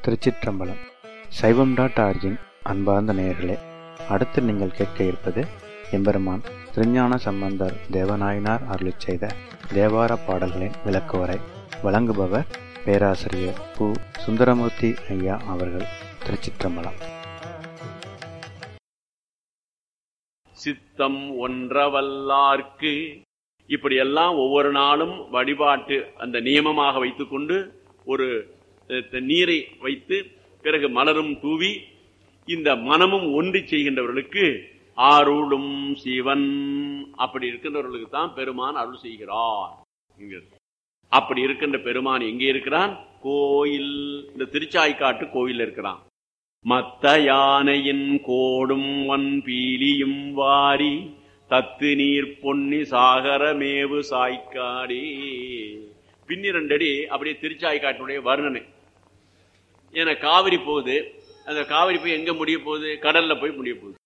திருச்சிற்றம்பலம் சைவம் dot origin அன்பார்ந்த நேயர்களே அடுத்து நீங்கள் கேட்க இருப்பது எம்பெருமான் திருஞான சம்பந்தர் தேவநாயனார் அருளிச் செய்த தேவார பாடல்களின் விளக்குவரை வழங்குபவர் பேராசிரியர் பு சுந்தரமூர்த்தி ஐயா அவர்கள் திருச்சிற்றம்பலம் சித்தம் ஒன்றவல்லார்க்கு இப்படியெல்லாம் ஒவ்வொரு நாளும் வழிபாட்டு அந்த நியமமாக வைத்துக்கொண்டு ஒரு அஹ், நீரை வைத்து பிறகு மலரும் தூவி இந்த மனமும் ஒன்றி செய்கின்றவர்களுக்கு ஆருளும் சிவன் அப்படி இருக்கின்றவர்களுக்கு தான் பெருமான் அருள் செய்கிறார் என்கிறது. அப்படி இருக்கின்ற பெருமான் எங்கே இருக்கிறான் கோயில் இந்த திருச்சாய்க்காட்டு கோயில் இருக்கிறான் மத்த யானையின் கோடும் வன் பீலியும் வாரி தத்து நீர் பொன்னி சாகரமேவு சாய்க்காடி பின்னிரண்டடி அப்படியே திருச்சாய்க்காட்டினுடைய வர்ணனை ஏன்னா காவிரி போகுது அந்த காவிரி போய் எங்க முடிய போகுது கடல்ல போய் முடிய போகுது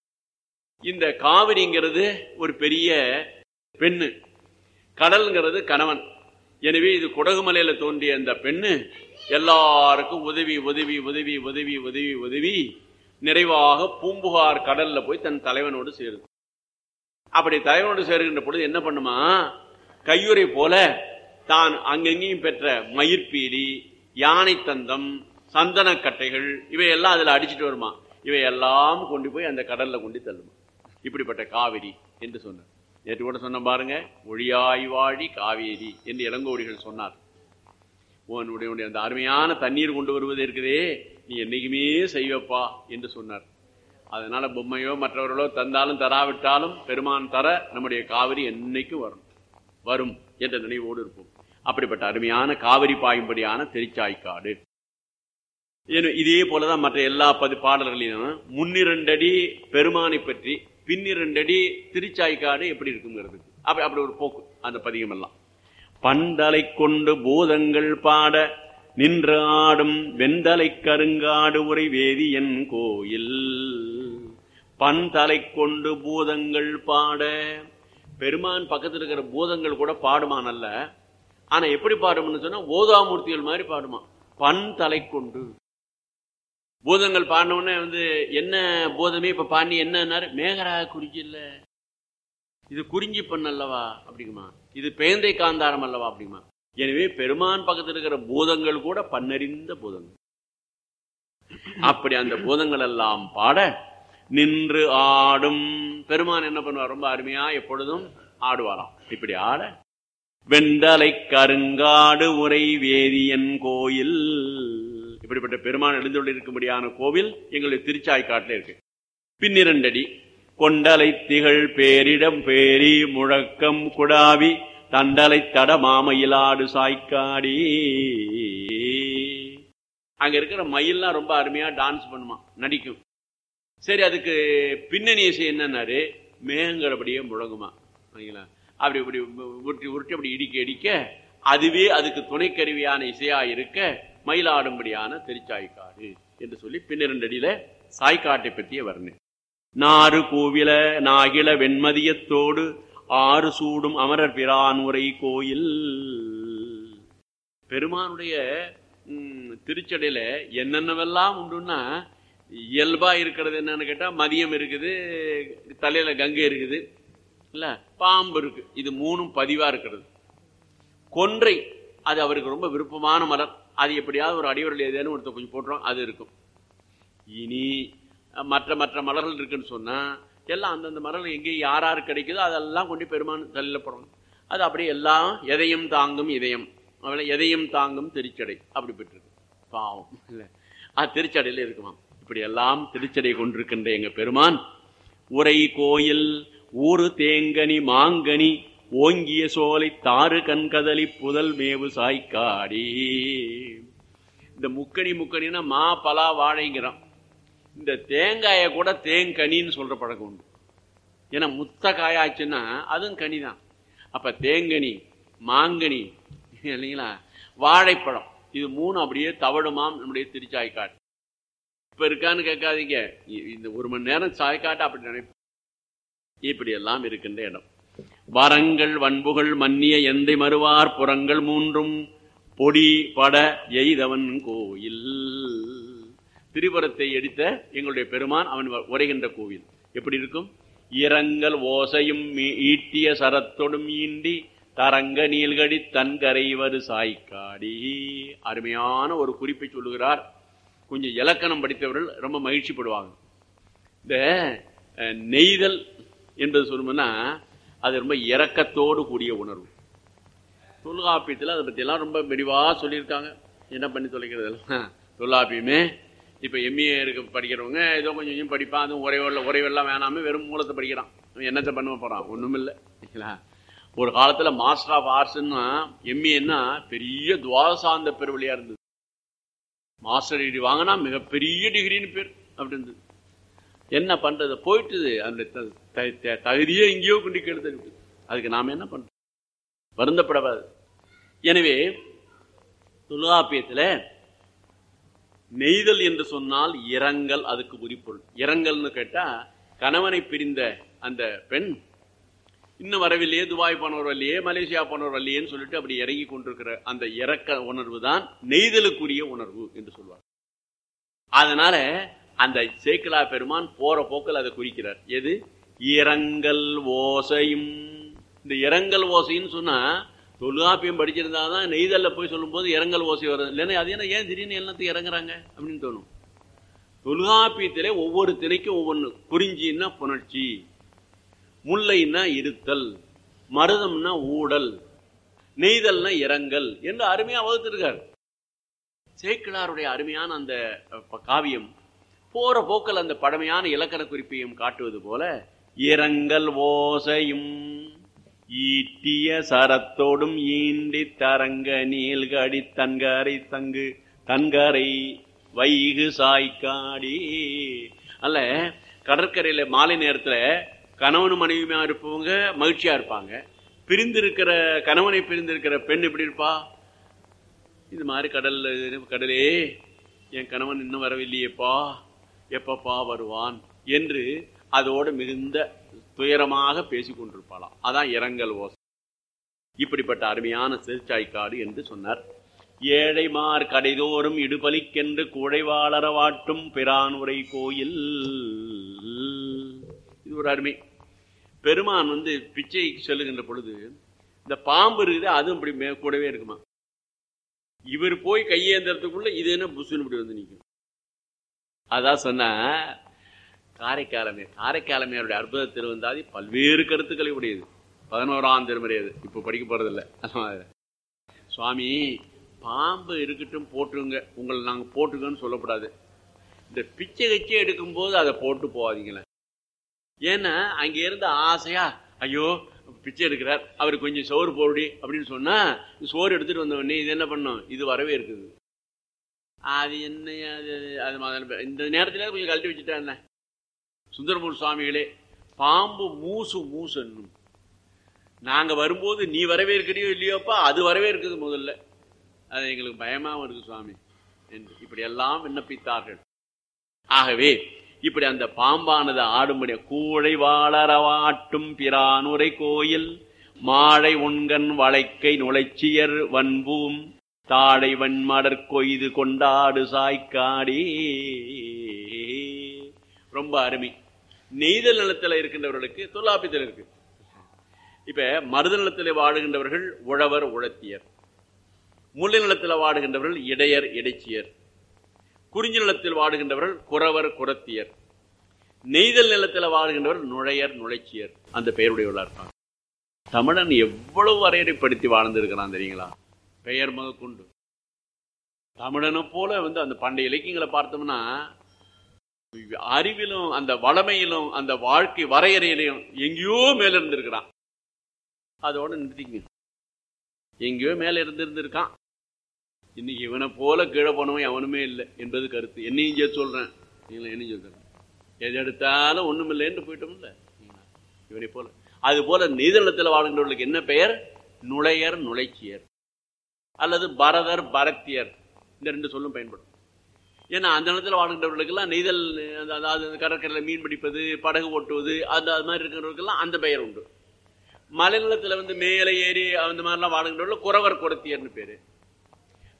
இந்த காவிரிங்கிறது ஒரு பெரிய பெண்ணு கடல்ங்கிறது கணவன் எனவே இது குடகுமலையில தோன்றிய அந்த பெண்ணு எல்லாருக்கும் உதவி உதவி உதவி உதவி உதவி உதவி நிறைவாக பூம்புகார் கடல்ல போய் தன் தலைவனோடு சேருது அப்படி தலைவனோடு சேருகின்ற பொழுது என்ன பண்ணுமா கையுறை போல தான் அங்கங்கேயும் பெற்ற மயிர்பீலி யானை தந்தம் சந்தனக்கட்டைகள் இவையெல்லாம் அதுல அடிச்சிட்டு வருமா இவையெல்லாம் கொண்டு போய் அந்த கடல்ல கொண்டு தள்ளுமா இப்படிப்பட்ட காவிரி என்று சொன்னார் நேற்று கூட சொன்ன பாருங்க ஒழியாய் வாழி காவேரி என்று இளங்கோடிகள் சொன்னார் உன்னுடைய உன்னுடைய அந்த அருமையான தண்ணீர் கொண்டு வருவது இருக்குதே நீ என்னைக்குமே செய்வப்பா என்று சொன்னார் அதனால பொம்மையோ மற்றவர்களோ தந்தாலும் தராவிட்டாலும் பெருமான் தர நம்முடைய காவிரி என்னைக்கும் வரும் வரும் என்ற நினைவோடு இருப்போம் அப்படிப்பட்ட அருமையான காவிரி பாயும்படியான திருச்சாய்க்காடு ஏன்னு இதே போலதான் மற்ற எல்லா பதி பாடல்களிலும் முன்னிரண்டடி பெருமானை பற்றி பின்னிரண்டடி திருச்சாய்க்காடு எப்படி இருக்குங்கிறது அப்படி அப்படி ஒரு போக்கு அந்த பதிகம் எல்லாம் பண்டலை கொண்டு பூதங்கள் பாட நின்று ஆடும் வெந்தலை கருங்காடு உரை வேதியன் கோயில் பண்தலை கொண்டு பூதங்கள் பாட பெருமான் பக்கத்தில் இருக்கிற பூதங்கள் கூட பாடுமான் அல்ல ஆனா எப்படி பாடும்னு சொன்னா ஓதாமூர்த்திகள் மாதிரி பாடுமா பண் தலை கொண்டு பூதங்கள் பாடினவுடனே வந்து என்ன பூதமே இப்ப பாண்டி என்னன்னாரு மேகராக குறிஞ்சி இல்ல இது குறிஞ்சி பெண் அல்லவா அப்படிங்குமா இது பேந்தை காந்தாரம் அல்லவா அப்படிங்குமா எனவே பெருமான் பக்கத்தில் இருக்கிற பூதங்கள் கூட பன்னறிந்த பூதங்கள் அப்படி அந்த பூதங்கள் எல்லாம் பாட நின்று ஆடும் பெருமான் என்ன பண்ணுவார் ரொம்ப அருமையா எப்பொழுதும் ஆடுவாராம் இப்படி ஆட வெண்டலை கருங்காடு உரை வேதியன் கோயில் இப்படிப்பட்ட பெருமான் எழுந்துள்ள இருக்கும்படியான கோவில் எங்களுடைய திருச்சாய்க்காட்டில் இருக்கு பின்னிரண்டடி கொண்டலை திகழ் பேரிடம் பேரி முழக்கம் குடாவி தண்டலை தட மாமயிலாடு சாய்க்காடி அங்க இருக்கிற மயில்லாம் ரொம்ப அருமையா டான்ஸ் பண்ணுமா நடிக்கும் சரி அதுக்கு பின்னணி இசை என்னன்னாரு மேகங்கள் அப்படியே முழங்குமா சரிங்களா அப்படி இப்படி உருட்டி உருட்டி அப்படி இடிக்க இடிக்க அதுவே அதுக்கு துணைக்கருவியான இசையா இருக்க மயிலாடும்படியான திருச்சாய்க்காடு என்று சொல்லி பின்னிரண்டடியில சாய்க்காட்டை பற்றிய வர்ணனை நாறு கோவில நாகில வெண்மதியத்தோடு ஆறு சூடும் அமரர் பிரான் உரை கோயில் பெருமானுடைய ம், திருச்சடையில என்னென்னவெல்லாம் உண்டுன்னா இயல்பா இருக்கிறது என்னன்னு கேட்டா மதியம் இருக்குது தலையில கங்கை இருக்குது இல்ல பாம்பு இருக்கு இது மூணும் பதிவா இருக்கிறது கொன்றை அது அவருக்கு ரொம்ப விருப்பமான மலர் அது எப்படியாவது ஒரு அடிவரில் ஏதேனும் ஒருத்தர் கொஞ்சம் போட்டுரும் அது இருக்கும் இனி அஹ், மற்ற மற்ற மலர்கள் இருக்குன்னு சொன்னா எல்லாம் அந்தந்த மலர்கள் எங்கே யார் யார் கிடைக்குதோ அதெல்லாம் கொண்டு பெருமான் தலையில் போடணும் அது அப்படியே எல்லாம் எதையும் தாங்கும் இதயம் அவளை எதையும் தாங்கும் திருச்சடை அப்படி பெற்றிருக்கு பாவம் இல்லை அது திருச்சடையில் இருக்குமாம் இப்படி எல்லாம் திருச்சடை கொண்டிருக்கின்ற எங்க பெருமான் உரை கோயில் ஊரு தேங்கனி மாங்கனி ஓங்கிய சோலை தாறு கண்கதலி புதல் மேவு சாய்க்காடி இந்த முக்கணி முக்கணினா மா பலா வாழைங்கிறான் இந்த தேங்காயை கூட தேங்கனின்னு சொல்ற பழக்கம் உண்டு ஏன்னா முத்த காயாச்சுன்னா அதுவும் கனிதான் அப்ப தேங்கனி மாங்கனி இல்லைங்களா வாழைப்பழம் இது மூணு அப்படியே தவழுமாம் நம்முடைய திருச்சாய்க்காடு இப்ப இருக்கான்னு கேட்காதீங்க இ- இந்த ஒரு மணி நேரம் சாய்க்காட்டு அப்படி நினைப்போம் இப்படி எல்லாம் இருக்கின்ற இடம் வரங்கள் வன்புகள் மன்னிய எந்தை மறுவார் புறங்கள் மூன்றும் பொடி பட எய்தவன் கோயில் திரிபுரத்தை எடுத்த எங்களுடைய பெருமான் அவன் உரைகின்ற கோவில் எப்படி இருக்கும் இரங்கல் ஓசையும் மீ- ஈட்டிய சரத்தொடும் ஈண்டி தரங்க நீள்கடி தன்கரைவது சாய்க்காடி அருமையான ஒரு குறிப்பை சொல்லுகிறார் கொஞ்சம் இலக்கணம் படித்தவர்கள் ரொம்ப மகிழ்ச்சிப்படுவாங்க இந்த அஹ், நெய்தல் என்பது சொல்லணும்னா அது ரொம்ப இரக்கத்தோடு கூடிய உணர்வு தொல்காப்பியத்தில் அதை பற்றியெல்லாம் ரொம்ப விரிவாக சொல்லியிருக்காங்க என்ன பண்ணி தொலைக்கிறது தொல்காப்பியமே இப்போ எம்ஏ இருக்க படிக்கிறவங்க ஏதோ கொஞ்சம் கொஞ்சம் படிப்பான் அதுவும் உரைவெல்லாம் உரைவெல்லாம் வேணாமல் வெறும் மூலத்தை படிக்கிறான் அவன் என்னத்தை பண்ண போகிறான் ஒன்றும் இல்லை சரிங்களா ஒரு காலத்தில் மாஸ்டர் ஆஃப் ஆர்ட்ஸ்னா எம்ஏன்னா பெரிய துவாசாந்த பெருவழியாக இருந்தது மாஸ்டர் டிகிரி வாங்கினா மிகப்பெரிய டிகிரின்னு பேர் அப்படி இருந்தது என்ன பண்றது போயிட்டுது அந்த த- த- த- தகுதியே எங்கேயோ கொண்டு கெடுத்து அதுக்கு நாம என்ன பண்றோம் வருந்தப்படாது எனவே தொல்காப்பியத்தில் நெய்தல் என்று சொன்னால் இரங்கல் அதுக்கு உரிப்பொருள் இரங்கல்னு கேட்டா கணவனை பிரிந்த அந்த பெண் இன்னும் வரவில்லையே துபாய் போனவர் வரலையே மலேசியா போனவர் வரலையேன்னு சொல்லிட்டு அப்படி இறங்கி கொண்டிருக்கிற அந்த இறக்க உணர்வு தான் நெய்தலுக்குரிய உணர்வு என்று சொல்வார் அதனால அந்த சேக்கலா பெருமான் போற போக்கில் அதை குறிக்கிறார் எது இரங்கல் ஓசையும் இந்த இரங்கல் ஓசைன்னு சொன்னா தொல்காப்பியம் படிச்சிருந்தா தான் நெய்தல்ல போய் சொல்லும்போது இரங்கல் ஓசை வரும் இல்லைன்னா அது என்ன ஏன் திடீர்னு எல்லாத்தையும் இறங்குறாங்க அப்படின்னு தோணும் தொல்காப்பியத்திலே ஒவ்வொரு திணைக்கும் ஒவ்வொன்று குறிஞ்சின்னா புணர்ச்சி முல்லைன்னா இருத்தல் மருதம்னா ஊடல் நெய்தல்னா இரங்கல் என்று அருமையா வகுத்திருக்கார் சேக்கிழாருடைய அருமையான அந்த அஹ், காவியம் போற போக்கில் அந்த பழமையான இலக்கண குறிப்பையும் காட்டுவது போல இரங்கல் ஓசையும் ஈட்டிய சரத்தோடும் ஈண்டி தரங்க நீள்கடி தன்கரை தங்கு தன்கரை வைகு சாய்க்காடி அல்ல கடற்கரையில மாலை நேரத்துல கணவனும் மனைவியுமா இருப்பவங்க மகிழ்ச்சியா இருப்பாங்க பிரிந்திருக்கிற கணவனை பிரிந்திருக்கிற பெண் எப்படி இருப்பா இது மாதிரி கடல்ல கடலே என் கணவன் இன்னும் வரவில்லையேப்பா எப்பப்பா வருவான் என்று அதோடு மிகுந்த துயரமாக பேசிக் கொண்டிருப்பாளாம் அதான் இரங்கல் ஓசை இப்படிப்பட்ட அருமையான சிறுச்சாய்க்காடு என்று சொன்னார் ஏழைமார் கடைதோறும் இடுபலிக்கென்று குழைவாளர வாட்டும் பிரான் உரை கோயில் இது ஒரு அருமை பெருமான் வந்து பிச்சைக்கு செல்லுகின்ற பொழுது இந்த பாம்பு இருக்குது அதுவும் இப்படி மே- கூடவே இருக்குமா இவர் போய் கையேந்திரத்துக்குள்ள இது என்ன புசுன்னு இப்படி வந்து நிற்கும் அதான் சொன்ன காரைக்காலமே காரைக்காலமையாருடைய அற்புத திருவந்தாதி பல்வேறு கருத்துக்களை உடையது பதினோராம் திருமுறை அது இப்போ படிக்க போறதில்ல சுவாமி பாம்பு இருக்கட்டும் போட்டுருங்க உங்களை நாங்க போட்டுக்கன்னு சொல்லக்கூடாது இந்த பிச்சை கச்சை எடுக்கும்போது அதை போட்டு போகாதீங்களேன் ஏன்னா அங்க இருந்த ஆசையா ஐயோ பிச்சை எடுக்கிறார் அவர் கொஞ்சம் சோறு போடி அப்படின்னு சொன்னா சோறு எடுத்துட்டு வந்த உடனே இது என்ன பண்ணும் இது வரவே இருக்குது அது என்ன அது அது மாதிரி இந்த நேரத்துல கொஞ்சம் கழட்டி வச்சுட்டா என்ன சுந்தரமூர் சுவாமிகளே பாம்பு மூசு மூசுன்னும் நாங்க வரும்போது நீ வரவே இருக்கிறியோ இல்லையோப்பா அது வரவே இருக்குது முதல்ல அது எங்களுக்கு பயமாவும் இருக்கு சுவாமி என்று இப்படி எல்லாம் விண்ணப்பித்தார்கள் ஆகவே இப்படி அந்த பாம்பானது ஆடும்படிய கூழை வாழறவாட்டும் பிரானுரை கோயில் மாழை உண்கண் வளைக்கை நுழைச்சியர் வன்பூம் தாழை வன்மடற் கொய்து கொண்டாடு சாய்க்காடி ரொம்ப அருமை நெய்தல் நிலத்தில் இருக்கின்றவர்களுக்கு தொல்லாப்பியத்தில் இருக்கு இப்ப மருத நிலத்தில் வாழுகின்றவர்கள் உழவர் உழத்தியர் முல்லை நிலத்தில் வாடுகின்றவர்கள் இடையர் இடைச்சியர் குறிஞ்சி நிலத்தில் வாடுகின்றவர்கள் குறவர் குரத்தியர் நெய்தல் நிலத்தில் வாழுகின்றவர் நுழையர் நுழைச்சியர் அந்த பெயருடையவர்களா இருப்பாங்க தமிழன் எவ்வளவு வரையறைப்படுத்தி வாழ்ந்திருக்கிறான் தெரியுங்களா பெயர் முதற்கொண்டு தமிழனை போல வந்து அந்த பண்டைய இலக்கியங்களை பார்த்தோம்னா அறிவிலும் அந்த வளமையிலும் அந்த வாழ்க்கை வரையறையிலையும் எங்கேயோ மேல இருந்திருக்கிறான் அதோட நிறுத்திங்க எங்கேயோ மேல இருந்திருந்திருக்கான் இன்னைக்கு இவனை போல கீழே போனவன் எவனுமே இல்லை என்பது கருத்து என்னையும் சேர்த்து சொல்றேன் நீங்களா என்னையும் சொல்றேன் எது எடுத்தாலும் ஒண்ணும் இல்லைன்னு போயிட்டோம்ல இவனை போல அது போல நீதளத்தில் வாழ்கின்றவர்களுக்கு என்ன பெயர் நுழையர் நுழைச்சியர் அல்லது பரதர் பரத்தியர் இந்த ரெண்டு சொல்லும் பயன்படும் ஏன்னா அந்த இடத்துல வாழ்கின்றவர்களுக்கெல்லாம் நெய்தல் அந்த- அதாவது அந்த கடற்கரையில் மீன் பிடிப்பது படகு ஓட்டுவது அந்த அது மாதிரி இருக்கிறவர்களுக்கெல்லாம் அந்த பெயர் உண்டு மலைநிலத்தில் வந்து மேலே ஏறி அந்த மாதிரிலாம் வாழ்கின்றவர்கள் குறவர் குரத்தியர்னு பேரு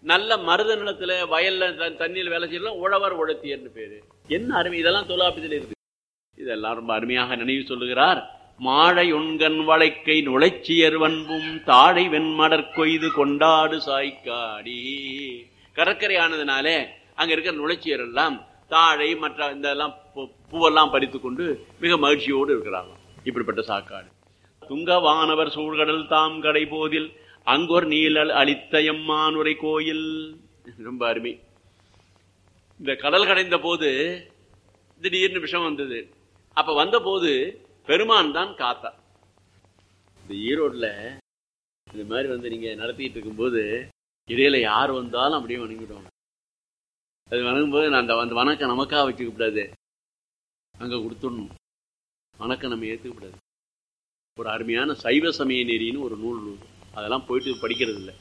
நல்ல மருத நிலத்துல வயல்ல த- தண்ணியில் வேலை செய்யலாம் உழவர் உழத்தியர்னு பேரு என்ன அருமை இதெல்லாம் தொல்லாப்பத்தில் இருக்கு இதெல்லாம் ரொம்ப அருமையாக நினைவு சொல்லுகிறார் மாழை உண்கண் வளைக்கை நுழைச்சியர் வன்பும் தாழை வெண்மடற் கொய்து கொண்டாடு சாய்க்காடி கடற்கரை ஆனதுனாலே அங்க இருக்கிற நுழைச்சியர் எல்லாம் தாழை மற்ற இந்த எல்லாம் பூ- பூவெல்லாம் பறித்து கொண்டு மிக மகிழ்ச்சியோடு இருக்கிறார்கள் இப்படிப்பட்ட சாக்காடு துங்கவானவர் சூழ்கடல் தாம் கடை போதில் அங்கொர் நீழல் அளித்த எம்மானுரை கோயில் ரொம்ப அருமை இந்த கடல் கடைந்த போது திடீர்னு விஷம் வந்தது அப்ப வந்த போது பெருமான் தான் காத்தார் இந்த ஈரோட்ல இந்த மாதிரி வந்து நீங்க நடத்திட்டு இருக்கும்போது இடையில யார் வந்தாலும் அப்படியே வணங்கிடுவாங்க அது வணங்கும்போது நான் அந்த அந்த வணக்கம் நமக்காக வச்சுக்க கூடாது அங்க கொடுத்துடணும் வணக்கம் நம்ம ஏத்துக்க கூடாது ஒரு அருமையான சைவ சமய நெறின்னு ஒரு நூல் உண்டு. அதெல்லாம் போயிட்டு படிக்கிறது இல்லை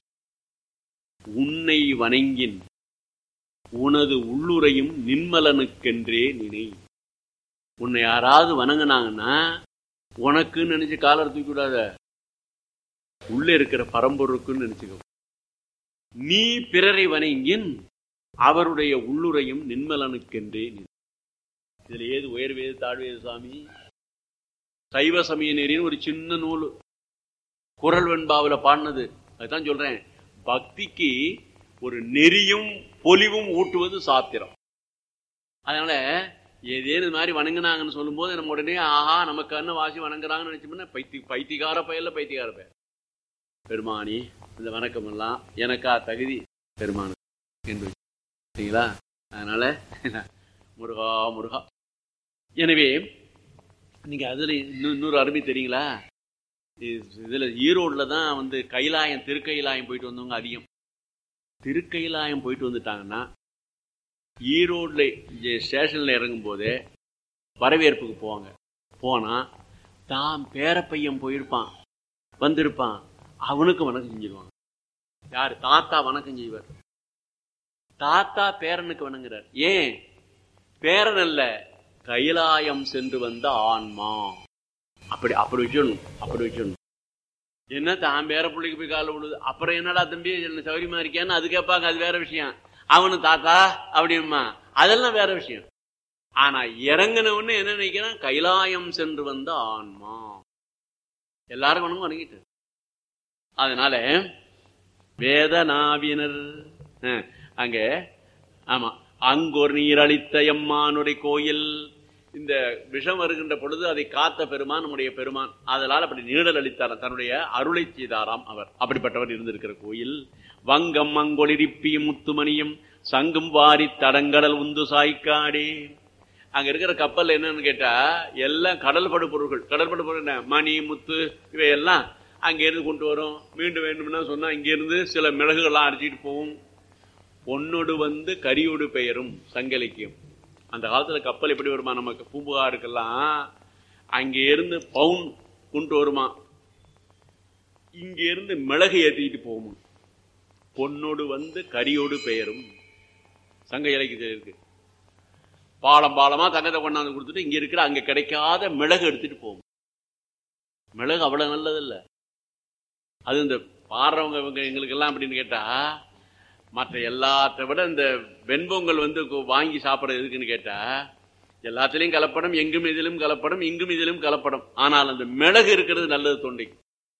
உன்னை வணங்கின் உனது உள்ளுரையும் நின்மலனுக்கென்றே நினை உன்னை யாராவது வணங்குனாங்கன்னா உனக்குன்னு நினைச்சு காலர் தூக்கி விடாத உள்ள இருக்கிற பரம்பொருளுக்குன்னு நினைச்சுக்கோ நீ பிறரை வணங்கின் அவருடைய உள்ளுரையும் நின்மலனுக்கென்றே நினை இதுல ஏது உயர்வேது தாழ்வேது சாமி சைவ சமய நெறின்னு ஒரு சின்ன நூல் குரல் வெண்பாவுல பாடினது அதுதான் சொல்றேன் பக்திக்கு ஒரு நெறியும் பொலிவும் ஊட்டுவது சாத்திரம் அதனால ஏதேனும் இது மாதிரி வணங்குனாங்கன்னு சொல்லும்போது நம்ம உடனே ஆஹா நமக்கு அண்ணன் வாசி வணங்குறாங்கன்னு நினைச்சோம்னா பைத்தி பைத்திகார பயல்ல பைத்திகார பயல் பெருமானி இந்த வணக்கம் எல்லாம் எனக்கா தகுதி பெருமானு என்று சரிங்களா அதனால முருகா முருகா எனவே நீங்க அதுல இன்னும் இன்னொரு அருமை தெரியுங்களா இது- இதுல ஈரோட்ல தான் வந்து கைலாயம் திருக்கைலாயம் போயிட்டு வந்தவங்க அதிகம் திருக்கைலாயம் போயிட்டு வந்துட்டாங்கன்னா ஈரோட்ல இங்க ஸ்டேஷன்ல இறங்கும் போதே வரவேற்புக்கு போவாங்க போனா தான் பேரப்பையன் போயிருப்பான் வந்திருப்பான் அவனுக்கு வணக்கம் செஞ்சிருவாங்க யாரு தாத்தா வணக்கம் செய்வார் தாத்தா பேரனுக்கு வணங்குறார் ஏன் பேரன் அல்ல கைலாயம் சென்று வந்த ஆன்மா அப்படி அப்படி வச்சிடணும் அப்படி வச்சிடணும் என்ன தான் பேர பிள்ளைக்கு போய் கால விழுது அப்புறம் என்னடா தம்பி என்ன சௌரியமா இருக்கியான்னு அது கேட்பாங்க அது வேற விஷயம் அவனு தாத்தா அப்படிமா அதெல்லாம் வேற விஷயம் ஆனா இறங்கினவன்னு என்ன நினைக்கிறான் கைலாயம் சென்று வந்த ஆன்மா எல்லாரும் வணங்கும் வணங்கிட்டு அதனால வேதனாவினர் அஹ், அங்க ஆமா அங்கொரு நீரளித்த எம்மானுடைய கோயில் இந்த விஷம் வருகின்ற பொழுது அதை காத்த பெருமான் நம்முடைய பெருமான் அதனால் அப்படி நீடல் அளித்தாராம் தன்னுடைய அருளை செய்தாராம் அவர் அப்படிப்பட்டவர் இருந்திருக்கிற கோயில் வங்கம் மங்கொளிரிப்பியும் முத்துமணியும் சங்கும் வாரி தடங்கடல் உந்து சாய்க்காடே அங்க இருக்கிற கப்பல் என்னன்னு கேட்டா எல்லாம் கடல் படு பொருட்கள் கடல் படு பொருள் என்ன மணி முத்து இவையெல்லாம் அங்க இருந்து கொண்டு வரும் மீண்டும் வேண்டும்னா சொன்னா இங்க இருந்து சில மிளகுகள்லாம் அடிச்சிட்டு போகும் பொன்னொடு வந்து கரியோடு பெயரும் சங்கலிக்கும் அந்த காலத்துல கப்பல் எப்படி வருமா நமக்கு பூம்புகாருக்கெல்லாம் அங்க இருந்து பவுன் கொண்டு வருமா இங்க இருந்து மிளகு ஏத்திட்டு போகும் பொன்னோடு வந்து கரியோடு பெயரும் சங்க இலக்கியத்தில் இருக்கு பாலம் பாலமா தங்கத்தை கொண்டாந்து கொடுத்துட்டு இங்க இருக்கிற அங்க கிடைக்காத மிளகு எடுத்துட்டு போகும் மிளகு அவ்வளவு நல்லதில்ல அது இந்த பாடுறவங்க இவங்க எங்களுக்கு எல்லாம் அப்படின்னு கேட்டா மற்ற எல்லாத்த விட இந்த வெண்பொங்கல் வந்து கு- வாங்கி சாப்பிட்றது எதுக்குன்னு கேட்டா எல்லாத்துலயும் கலப்படம் எங்கும் இதிலும் கலப்படம் இங்கும் இதிலும் கலப்படம் ஆனால் அந்த மிளகு இருக்கிறது நல்லது தொண்டைக்கு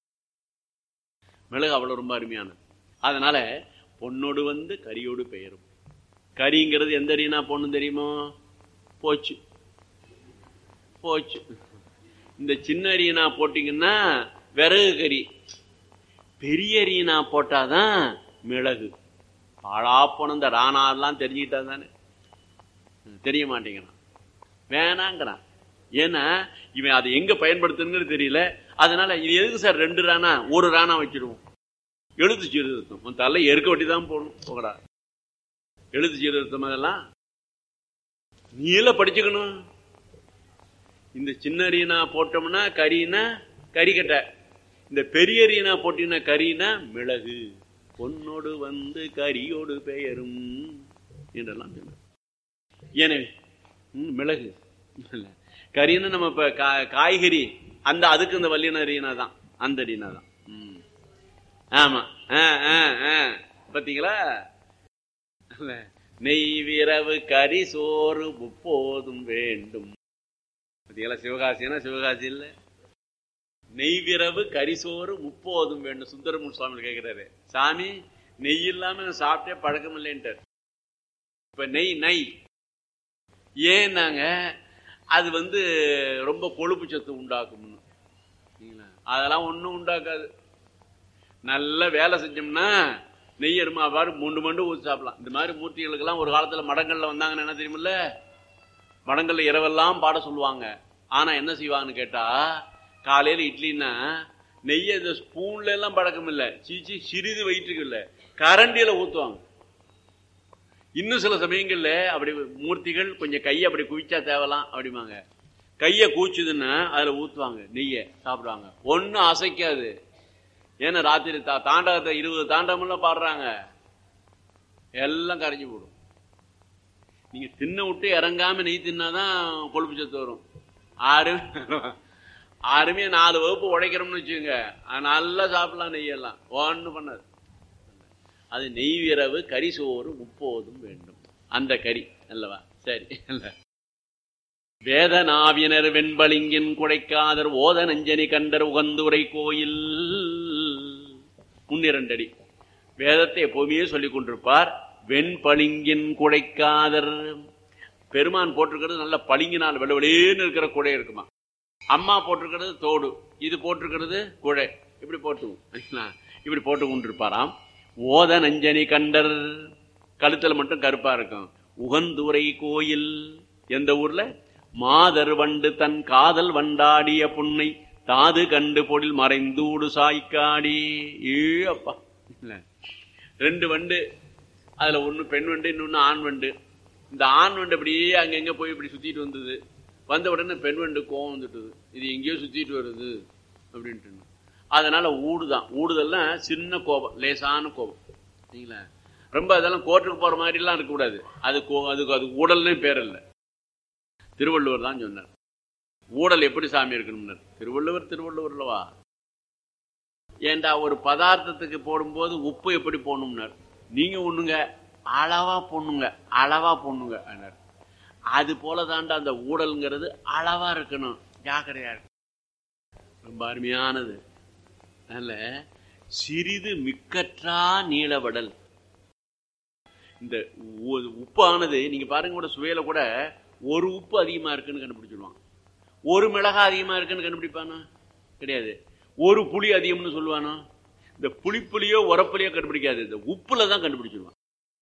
மிளகு அவ்வளவு ரொம்ப அருமையானது அதனால பொன்னோடு வந்து கரியோடு பெயரும் கரிங்கிறது எந்த அரினா பொண்ணு தெரியுமோ போச்சு போச்சு இந்த சின்ன அரியனா போட்டீங்கன்னா விறகு கறி பெரிய அரியனா போட்டாதான் மிளகு பாழா போன இந்த ராணாலாம் தெரிஞ்சுக்கிட்டா தானே தெரிய மாட்டேங்கிறான் வேணாங்கிறான் ஏன்னா இவன் அதை எங்க பயன்படுத்துன்னு தெரியல அதனால இது எதுக்கு சார் ரெண்டு ராணா ஒரு ராணா வச்சிடுவோம் எழுத்து சீர்திருத்தம் உன் தலை எருக்க வட்டி தான் போகணும் போகடா எழுத்து சீர்திருத்தம் அதெல்லாம் நீல படிச்சுக்கணும் இந்த சின்ன அரியனா போட்டோம்னா கறினா கறிக்கட்டை இந்த பெரிய அரியனா போட்டீங்கன்னா கறினா மிளகு பொன்னோடு வந்து கரியோடு பெயரும் என்றெல்லாம் சொன்னார். எனவே ம், மிளகு இல்ல. கறின்னா நம்ம இப்ப கா- காய்கறி அந்த அதுக்கு இந்த வல்லின அரியனா தான் அந்த அரியனா தான் ம். ஆமா ஆ, ஆ, ஆ. பாத்தீங்களா இல்ல. நெய் விரவு கறி சோறு முப்போதும் வேண்டும் பாத்தீங்களா சிவகாசினா சிவகாசி இல்ல நெய் விரவு கரிசோறு முப்போதும் வேண்டும் சுந்தரமூர் சுவாமி கேட்கிறாரு சாமி நெய் இல்லாம நான் சாப்பிட்டே பழக்கம் இல்லைன்ட்டார் இப்ப நெய் நெய் ஏன்னாங்க அது வந்து ரொம்ப கொழுப்பு சத்து உண்டாக்கும்னு சரிங்களா? அதெல்லாம் ஒன்றும் உண்டாக்காது நல்ல வேலை செஞ்சோம்னா நெய் எருமா பாரு மூண்டு மண்டு ஊற்றி சாப்பிடலாம் இந்த மாதிரி மூர்த்திகளுக்கெல்லாம் ஒரு காலத்துல மடங்கள்ல வந்தாங்கன்னு என்ன தெரியுமில்ல மடங்கள்ல இரவெல்லாம் பாட சொல்லுவாங்க ஆனா என்ன செய்வாங்கன்னு கேட்டா காலையில இட்லின்னா நெய்யை இந்த ஸ்பூன்ல எல்லாம் பழக்கம் இல்ல சீச்சி சிறிது வயிற்றுக்கு இல்ல கரண்டியில ஊத்துவாங்க இன்னும் சில சமயங்கள்ல அப்படி மூர்த்திகள் கொஞ்சம் கையை அப்படி குவிச்சா தேவலாம் அப்படிமாங்க கையை கூச்சுதுன்னா அதுல ஊத்துவாங்க நெய்யை சாப்பிடுவாங்க ஒன்னும் அசைக்காது ஏன்னா ராத்திரி தா தாண்டகத்தை இருபது தாண்டகம்லாம் பாடுறாங்க எல்லாம் கரைஞ்சு போடும் நீங்க தின்ன விட்டு இறங்காம நெய் தின்னாதான் கொழுப்பு சத்து வரும் ஆறு ஆறுமே நாலு வகுப்பு உடைக்கிறோம்னு வச்சுக்கோங்க அது நல்லா சாப்பிடலாம் நெய்யெல்லாம் ஒன்றும் பண்ணாது அது நெய் விரவு கறி சோறு முப்போதும் வேண்டும் அந்த கறி அல்லவா சரி அல்ல வேதனாவினர் வெண்பளிங்கின் குடைக்காதர் ஓத நஞ்சனி கண்டர் உகந்துரை கோயில் முன்னிரண்டடி வேதத்தை எப்பவுமே சொல்லிக் கொண்டிருப்பார் வெண்பளிங்கின் குடைக்காதர் பெருமான் போட்டிருக்கிறது நல்ல பளிங்கினால் வெளவெளேன்னு இருக்கிற குடை இருக்குமா அம்மா போட்டிருக்கிறது தோடு இது போட்டிருக்கிறது குழை இப்படி போட்டு சரிங்களா? இப்படி போட்டு கொண்டிருப்பாராம் ஓத நஞ்சனி கண்டர் கழுத்துல மட்டும் கருப்பா இருக்கும் உகந்துரை கோயில் எந்த ஊர்ல மாதர் வண்டு தன் காதல் வண்டாடிய புன்னை தாது கண்டு பொழில் மறைந்தூடு சாய்க்காடி ஏ அப்பா இல்ல. ரெண்டு வண்டு அதுல ஒண்ணு பெண் வண்டு இன்னொன்னு ஆண் வண்டு இந்த ஆண் வண்டு அப்படியே அங்கங்க போய் இப்படி சுத்திட்டு வந்தது வந்த உடனே பெண் வண்டு கோவம் வந்துட்டுது இது எங்கேயோ சுத்திட்டு வருது அப்படின்ட்டு அதனால ஊடுதான் ஊடுதல்னா சின்ன கோபம் லேசான கோபம் சரிங்களா ரொம்ப அதெல்லாம் கோர்ட்டுக்கு போற மாதிரி எல்லாம் இருக்கக்கூடாது அது கோ- அதுக்கு அது ஊடல்னு பேர் இல்லை திருவள்ளுவர் தான் சொன்னார் ஊடல் எப்படி சாமி இருக்கணும்னார் திருவள்ளுவர் திருவள்ளுவர்லவா ஏண்டா ஒரு பதார்த்தத்துக்கு போடும்போது உப்பு எப்படி போடணும்னார் நீங்க ஒண்ணுங்க அளவா போடணுங்க அளவா போடணுங்க அப்படின்னார். அது போல தாண்டா அந்த ஊடல்ங்கிறது அளவா இருக்கணும் ஜாக்கிரதையா இருக்கு ரொம்ப அருமையானது அதனால சிறிது மிக்கற்றா நீளவடல் இந்த உ- உப்பானது நீங்க பாருங்க கூட சுவையில கூட ஒரு உப்பு அதிகமா இருக்குன்னு கண்டுபிடிச்சிருவான் ஒரு மிளகா அதிகமா இருக்குன்னு கண்டுபிடிப்பானா கிடையாது ஒரு புளி அதிகம்னு சொல்லுவானா இந்த புளிப்புலியோ உரப்புலியோ கண்டுபிடிக்காது இந்த உப்புல தான் கண்டுபிடிச்சிருவான்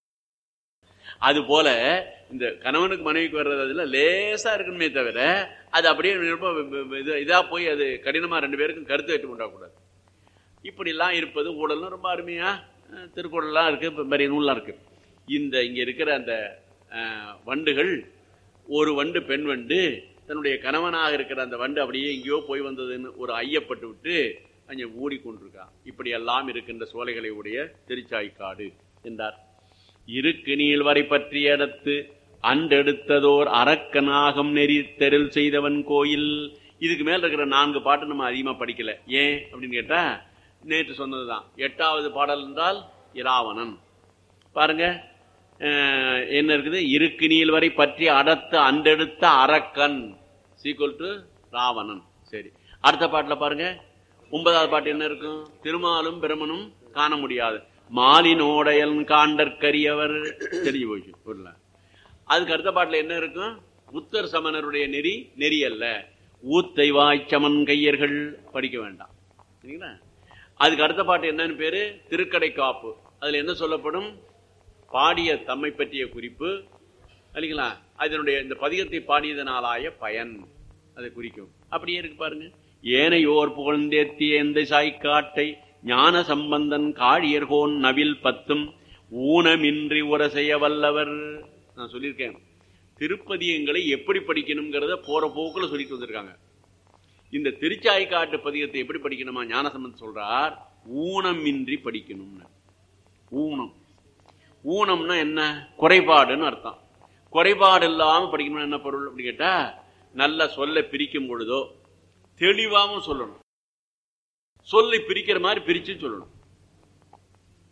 அது போல இந்த கணவனுக்கு மனைவிக்கு வர்றது அதுல லேசா இருக்கணுமே தவிர அது அப்படியே ரொம்ப இது- இதா போய் அது கடினமா ரெண்டு பேருக்கும் கருத்து வேற்று உண்டாகக்கூடாது இப்படிலாம் இருப்பது ஊழல்னு ரொம்ப அருமையா அஹ், திருக்குறள்லாம் இருக்கு இப்ப நிறைய நூல்லாம் இருக்கு இந்த இங்க இருக்கிற அந்த அஹ், வண்டுகள் ஒரு வண்டு பெண் வண்டு தன்னுடைய கணவனாக இருக்கிற அந்த வண்டு அப்படியே எங்கேயோ போய் வந்ததுன்னு ஒரு ஐயப்பட்டு விட்டு அங்கே ஊடிக்கொண்டிருக்கா இப்படி எல்லாம் இருக்கின்ற சோலைகளை உடைய திருச்சாய்க்காடு என்றார் இருக்கு நீள் வரை பற்றிய இடத்து அண்டெடுத்ததோர் அரக்கனாகம் நெறி தெருள் செய்தவன் கோயில் இதுக்கு மேல இருக்கிற நான்கு பாட்டு நம்ம அதிகமா படிக்கல ஏன் அப்படின்னு கேட்டா நேற்று சொன்னதுதான் எட்டாவது பாடல் என்றால் இராவணன் பாருங்க அஹ், என்ன இருக்குது இருக்கு நீள் வரை பற்றி அடத்த அண்டெடுத்த அரக்கன் சீக்குவல் டு ராவணன் சரி அடுத்த பாட்டுல பாருங்க ஒன்பதாவது பாட்டு என்ன இருக்கும் திருமாலும் பிரமனும் காண முடியாது மாலினோடையல் காண்டற்கரியவர் தெரிஞ்சு போச்சு பொருள அதுக்கு அடுத்த பாட்டுல என்ன இருக்கும் புத்தர் சமணருடைய நெறி நெறி அல்ல ஊத்தை வாய்ச்சமன் கையர்கள் படிக்க வேண்டாம் சரிங்களா அதுக்கு அடுத்த பாட்டு என்னன்னு பேரு திருக்கடை காப்பு அதுல என்ன சொல்லப்படும் பாடிய தம்மை பற்றிய குறிப்பு இல்லைங்களா அதனுடைய இந்த பதிகத்தை பாடியதனாலாய பயன் அதை குறிக்கும் அப்படியே இருக்கு பாருங்க ஏனையோர் புகழ்ந்தேத்திய எந்த சாய்க்காட்டை ஞான சம்பந்தன் காழியர்கோன் நவில் பத்தும் ஊனமின்றி உரசெய்ய வல்லவர் நான் சொல்லியிருக்கேன் திருப்பதியங்களை எப்படி படிக்கணுங்கிறத போற போக்குல சொல்லிட்டு வந்திருக்காங்க இந்த திருச்சாய்க்காட்டு பதிகத்தை எப்படி படிக்கணுமா ஞானசம்பந்தன் சொல்றார் ஊனமின்றி படிக்கணும்னு ஊனம் ஊனம்னா என்ன குறைபாடுன்னு அர்த்தம் குறைபாடு இல்லாம படிக்கணும்னு என்ன பொருள் அப்படி கேட்டா நல்ல சொல்ல பிரிக்கும் பொழுதோ தெளிவாகவும் சொல்லணும் சொல்லை பிரிக்கிற மாதிரி பிரிச்சு சொல்லணும்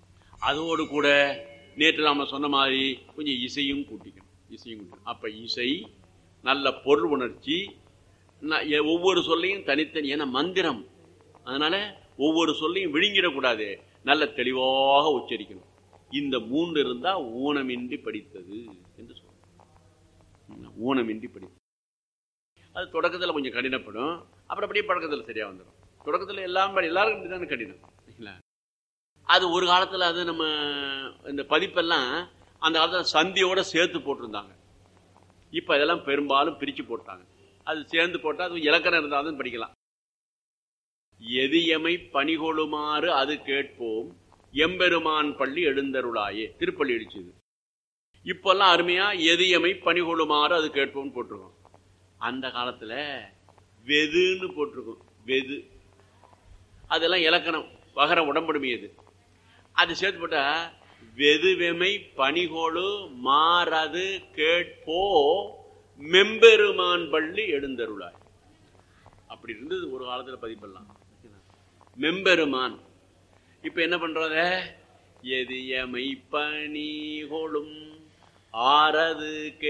அதோடு கூட நேற்று நாம சொன்ன மாதிரி கொஞ்சம் இசையும் கூட்டிக்கணும் இசையும் கூட்டிக்கணும் அப்ப இசை நல்ல பொருள் உணர்ச்சி ந- எ- ஒவ்வொரு சொல்லையும் தனித்தனி ஏன்னா மந்திரம் அதனால ஒவ்வொரு சொல்லையும் விழுங்கிடக்கூடாது நல்ல தெளிவாக உச்சரிக்கணும் இந்த மூன்று இருந்தா ஊனமின்றி படித்தது என்று சொல்லணும் ஊனமின்றி படித்தது அது தொடக்கத்தில் கொஞ்சம் கடினப்படும் அப்புறம் அப்படியே பழக்கத்தில் சரியா வந்துடும் தொடக்கத்தில் எல்லாம் படி- எல்லாருக்கும் இப்படிதானே கடினம் சரிங்களா அது ஒரு காலத்தில் அது நம்ம இந்த பதிப்பெல்லாம் அந்த காலத்தில் சந்தியோட சேர்த்து போட்டிருந்தாங்க இப்போ இதெல்லாம் பெரும்பாலும் பிரித்து போட்டாங்க அது சேர்ந்து போட்டால் அது இலக்கணம் இருந்தாலும் படிக்கலாம் எதியமை பணிகொளுமாறு அது கேட்போம் எம்பெருமான் பள்ளி எழுந்தருளாயே திருப்பள்ளி அடிச்சது இப்பெல்லாம் அருமையா எதியமை பணிகொளுமாறு அது கேட்போம்னு போட்டிருக்கோம் அந்த காலத்துல வெதுன்னு போட்டிருக்கோம் வெது அதெல்லாம் இலக்கணம் வகர உடம்படுமையது அது சேர்த்து போட்டா வெதுவெமை பணிகோடு மாறது கேட்போ மெம்பெருமான் பள்ளி எழுந்தருளாய் அப்படி இருந்தது ஒரு காலத்துல பதிப்பெல்லாம் மெம்பெருமான் இப்ப என்ன பண்றத எதியமை பணிகொளும் ஆறது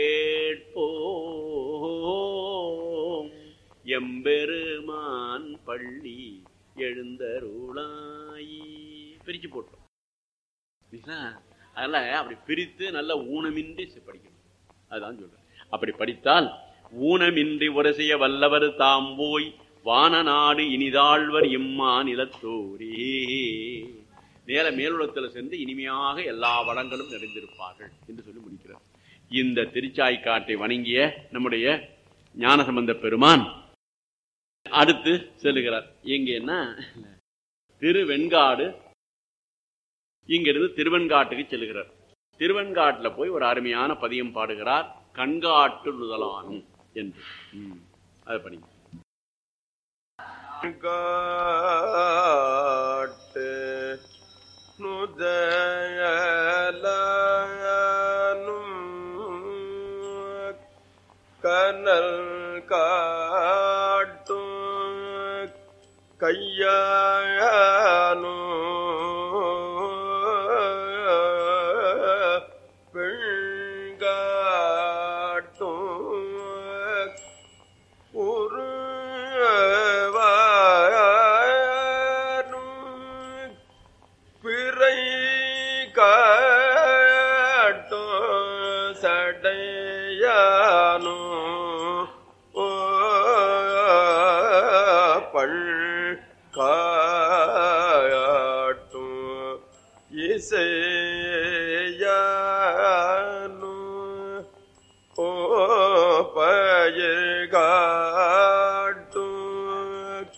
கேட்போம் எம்பெருமான் பள்ளி எழுந்தருளாயி பிரிச்சு போட்டோம் சரிங்களா? அதனால அப்படி பிரித்து நல்ல ஊனமின்றி சி- படிக்கணும் அதுதான் சொல்றேன் அப்படி படித்தால் ஊனமின்றி உரசைய வல்லவர் தாம் போய் வான நாடு இனிதாழ்வர் இம்மா நிலத்தோரே நேர மேலுலகத்தில் சென்று இனிமையாக எல்லா வளங்களும் நிறைந்திருப்பார்கள் என்று சொல்லி முடிக்கிறார் இந்த திருச்சாய்க்காட்டை வணங்கிய நம்முடைய ஞானசம்பந்த பெருமான் அடுத்து செல்லுகிறார் எங்கன்னா திருவெண்காடு இங்கிருந்து திருவெண்காட்டுக்கு செல்கிறார் திருவெண்காட்டுல போய் ஒரு அருமையான பதியம் பாடுகிறார் கண்காட்டு நுதலானும் என்று ம், அதை படிங்க காட்டு நுதயலும் கனல் காட்டும் கையானு பெண்காட்டும் உருவானும் பிறை காட்டும் சடையானோ பள் காட்டும் இசையானோ ஓ பயிர் காட்டும்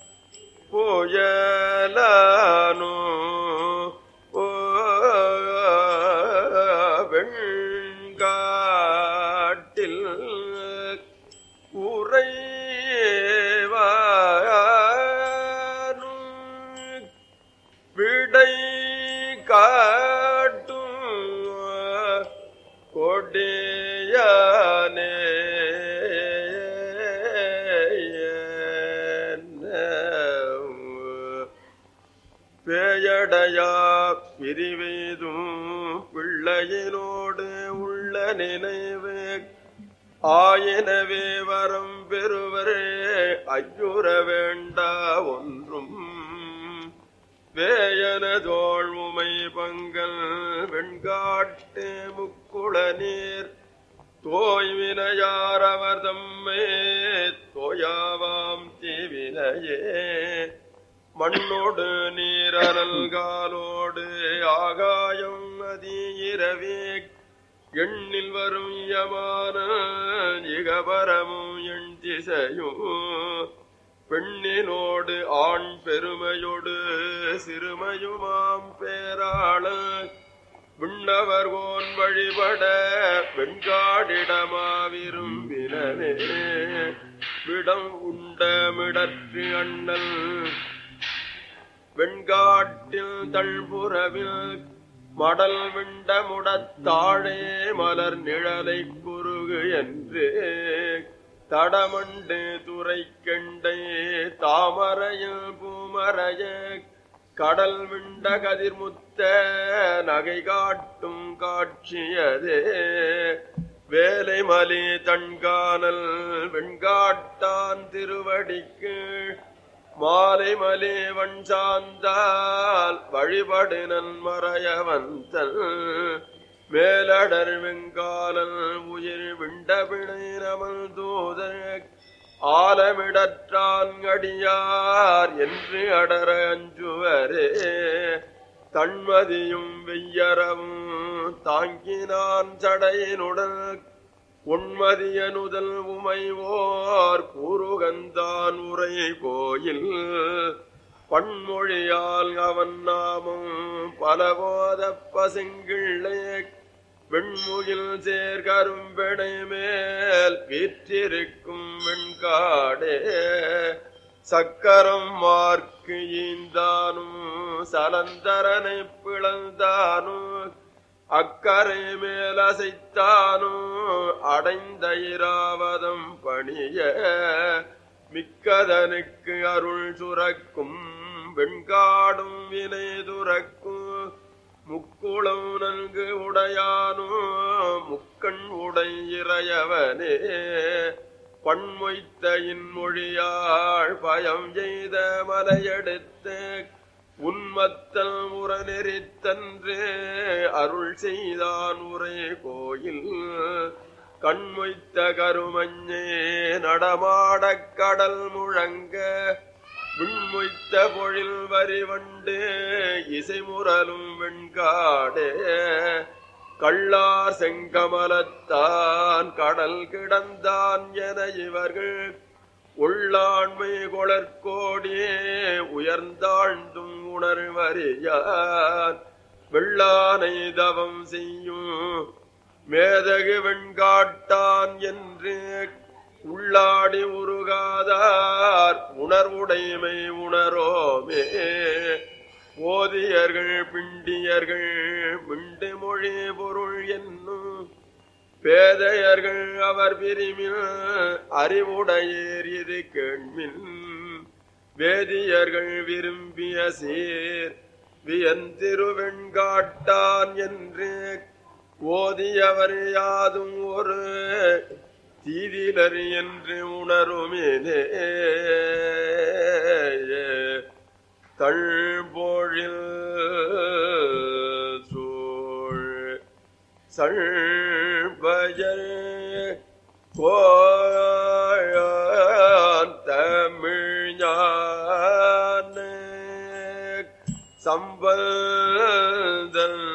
புயலானோ ஓ வெண்காட்டில் உறைவானும் விடை காட்டும் கொடியானே பேயடையா பிரிவெய்தும் பிள்ளையினோடு உள்ள நினைவு ஆயினவே வரம் பெறுவரே ஐயுற வேண்டா ஒன்றும் வேயன தோள் உமை பங்கல் வெண்காட்டு முக்குள நீர் தோய்வினையார் அவர் தம்மே தோயாவாம் தீவினையே மண்ணோடு நீரனல்காலோடு ஆகாயம் அதிரவே எண்ணில் வரும் யமான இகபரமும் எண் திசையும் பெண்ணினோடு ஆண் பெருமையோடு சிறுமையுமாம் பேராள விண்ணவர் கோன் வழிபட வெண்காடிடமா விரும்பினவே விடம் உண்ட மிடற்று அண்ணல் வெண்காட்டில் தள்புறவில் மடல் விண்ட முடத்தாழே மலர் நிழலை குறுகு என்று தடமண்டு துறை கெண்டை தாமரையில் பூமரைய கடல் விண்ட கதிர்முத்த நகை காட்டும் காட்சியதே வேலை மலி தன்கானல் வெண்காட்டான் திருவடிக்கு மாலை மலி வன் சாந்தால் வழிபடினன் மறையவந்தன் மேலடர் வெங்காலன் உயிர் விண்ட பிணை நமல் தூதர் ஆலமிடற்றான் அடியார் என்று அடர அஞ்சுவரே தன்மதியும் வெய்யரவும் தாங்கினான் சடையினுடன் உண்மதியனுதல் உமைவோர் கூறுகந்தான் உரை கோயில் பன்மொழியால் அவன் நாமம் பலபோத பசுங்கிள்ளே வெண்முகில் சேர்கரும்பெடை மேல் வீற்றிருக்கும் வெண்காடே சக்கரம் மார்க்கு ஈந்தானும் சலந்தரனை பிளந்தானும் அக்கரை மேல் அசைத்தானும் அடைந்த இராவதம் பணிய மிக்கதனுக்கு அருள் சுரக்கும் வெண்காடும் வினை துறக்கும் முக்குளம் நன்கு உடையானோ முக்கண் உடை இறையவனே பன்மொய்த்த இன்மொழியாள் பயம் செய்த மலையெடுத்து உன்மத்தல் உரநெறித்தன்று அருள் செய்தான் உரை கோயில் கண்மொய்த்த கருமஞ்சே நடமாடக் கடல் முழங்க விண்மொய்த்த பொழில் வரிவண்டு இசைமுரலும் வெண்காடே கள்ளார் செங்கமலத்தான் கடல் கிடந்தான் என இவர்கள் உள்ளாண்மை கொளற்கோடியே உயர்ந்தாழ்ந்தும் உணர்வறியார் வெள்ளானை தவம் செய்யும் மேதகு வெண்காட்டான் என்று உள்ளாடி உருகாதார் உணர்வுடைமை உணரோமே ஓதியர்கள் பிண்டியர்கள் மிண்டு மொழி பொருள் என்னும் பேதையர்கள் அவர் பிரிமில் அறிவுடையேர் இது கேள்மின் வேதியர்கள் விரும்பிய சீர் வியந்திருவெண்காட்டான் என்று ஓதியவர் யாதும் ஒரு தீதிலர் என்று உணருமினே தழ்பொழில் சூழ் சழ்பயர் கோயான் தமிழ் ஞான சம்பந்தன்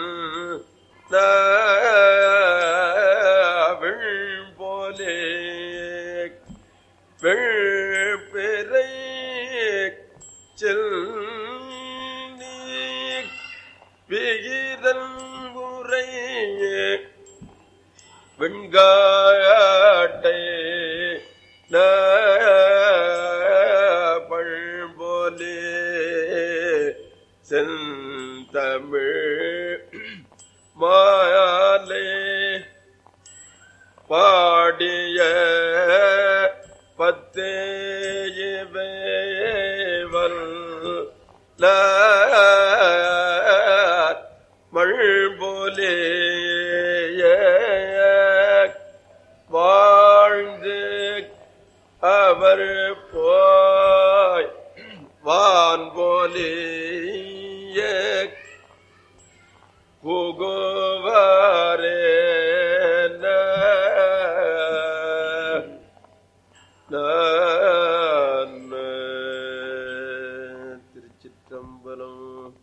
போலே வெள்பிறை செல்நீ விகிதன் உரையே வெண்காட்டை பழ்போலே செந்தமிழ் மாலை பாடிய பத்தேயவல் மழ்போலே வாழ்ந்து அவர் போய் வான் போலே புகுவாரே திருச்சிற்றம்பலம்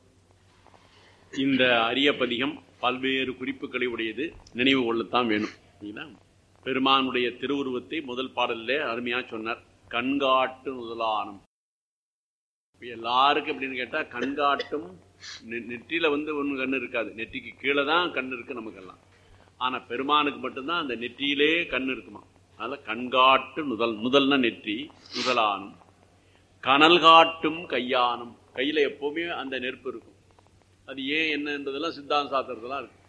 இந்த அரிய பதிகம் பல்வேறு குறிப்புகளை உடையது நினைவு கொள்ளத்தான் வேணும் சரிங்களா? பெருமானுடைய திருவுருவத்தை முதல் பாடல்ல அருமையா சொன்னார் கண்காட்டு முதலானம் இப்ப எல்லாருக்கும் எப்படின்னு கேட்டா கண்காட்டும் நெ- நெற்றியில வந்து ஒண்ணு கண்ணு இருக்காது நெற்றிக்கு கீழே தான் கண்ணு இருக்கு நமக்கெல்லாம் ஆனா பெருமானுக்கு மட்டும்தான் அந்த நெற்றியிலே கண்ணு இருக்குமா அதனால கண்காட்டு முதல் முதல்னா நெற்றி முதலானும் கனல் காட்டும் கையானும் கையில எப்பவுமே அந்த நெருப்பு இருக்கும் அது ஏன் என்னன்றதெல்லாம் சித்தாந்த சாத்திரத்தெல்லாம் இருக்கு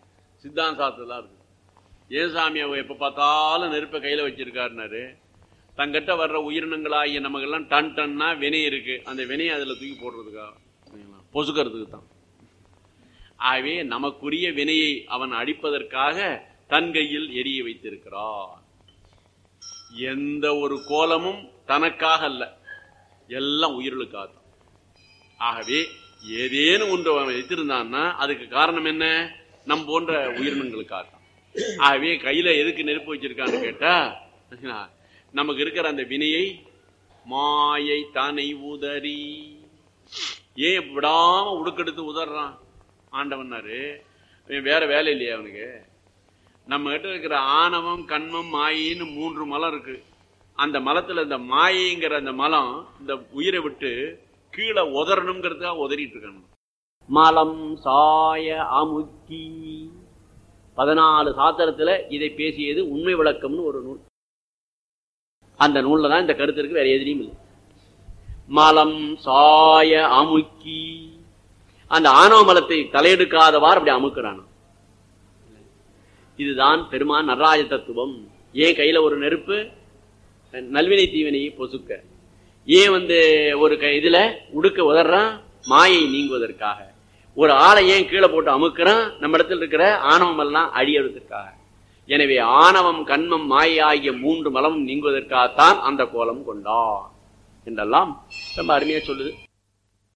சித்தாந்த சாத்திரத்தெல்லாம் இருக்கு ஏன் சாமி அவங்க எப்ப பார்த்தாலும் நெருப்பை கையில வச்சிருக்காருனாரு தங்கிட்ட வர்ற உயிரினங்களாகிய நமக்கெல்லாம் டன் டன்னா வினை இருக்கு அந்த வினையை அதுல தூக்கி போடுறதுக்காக சரிங்களா? பொசுக்கிறதுக்கு தான் ஆகவே நமக்குரிய வினையை அவன் அடிப்பதற்காக தன் கையில் எரிய வைத்திருக்கிறான் எந்த ஒரு கோலமும் தனக்காக அல்ல எல்லாம் உயிர்களுக்காக தான் ஆகவே ஏதேனும் ஒன்று அவன் வைத்திருந்தான்னா அதுக்கு காரணம் என்ன நம் போன்ற உயிரினங்களுக்காக தான் ஆகவே கையில எதுக்கு நெருப்பு வச்சிருக்கான்னு கேட்டா நமக்கு இருக்கிற அந்த வினையை மாயை தனை உதறி ஏன் விடாம உடுக்கெடுத்து உதறான் ஆண்டவன்னாரு அவன் வேற வேலை இல்லையா அவனுக்கு நம்ம கிட்ட இருக்கிற ஆணவம் கண்மம் மாயின்னு மூன்று மலம் இருக்கு அந்த மலத்துல இந்த மாயைங்கிற அந்த மலம் இந்த உயிரை விட்டு கீழே உதறணுங்கிறதுக்காக உதறிட்டு இருக்கானு மலம் சாய அமுக்கி பதினாலு சாத்திரத்துல இதை பேசியது உண்மை விளக்கம்னு ஒரு நூல் அந்த நூல்ல தான் இந்த கருத்து இருக்கு வேற எதிரியும் இல்லை மலம் சாய அமுக்கி அந்த ஆணவ மலத்தை தலையெடுக்காதவாறு அப்படி அமுக்குறான் இதுதான் பெருமான் நடராஜ தத்துவம் ஏன் கையில ஒரு நெருப்பு நல்வினை தீவினையை பொசுக்க ஏன் வந்து ஒரு க- இதுல உடுக்க உதறான் மாயை நீங்குவதற்காக ஒரு ஆளை ஏன் கீழே போட்டு அமுக்குறான் நம்ம இடத்துல இருக்கிற ஆணவம் எல்லாம் அழியறதுக்காக எனவே ஆணவம் கண்மம் மாயை ஆகிய மூன்று மலமும் நீங்குவதற்காகத்தான் அந்த கோலம் கொண்டான் என்றெல்லாம் ரொம்ப அருமையா சொல்லுது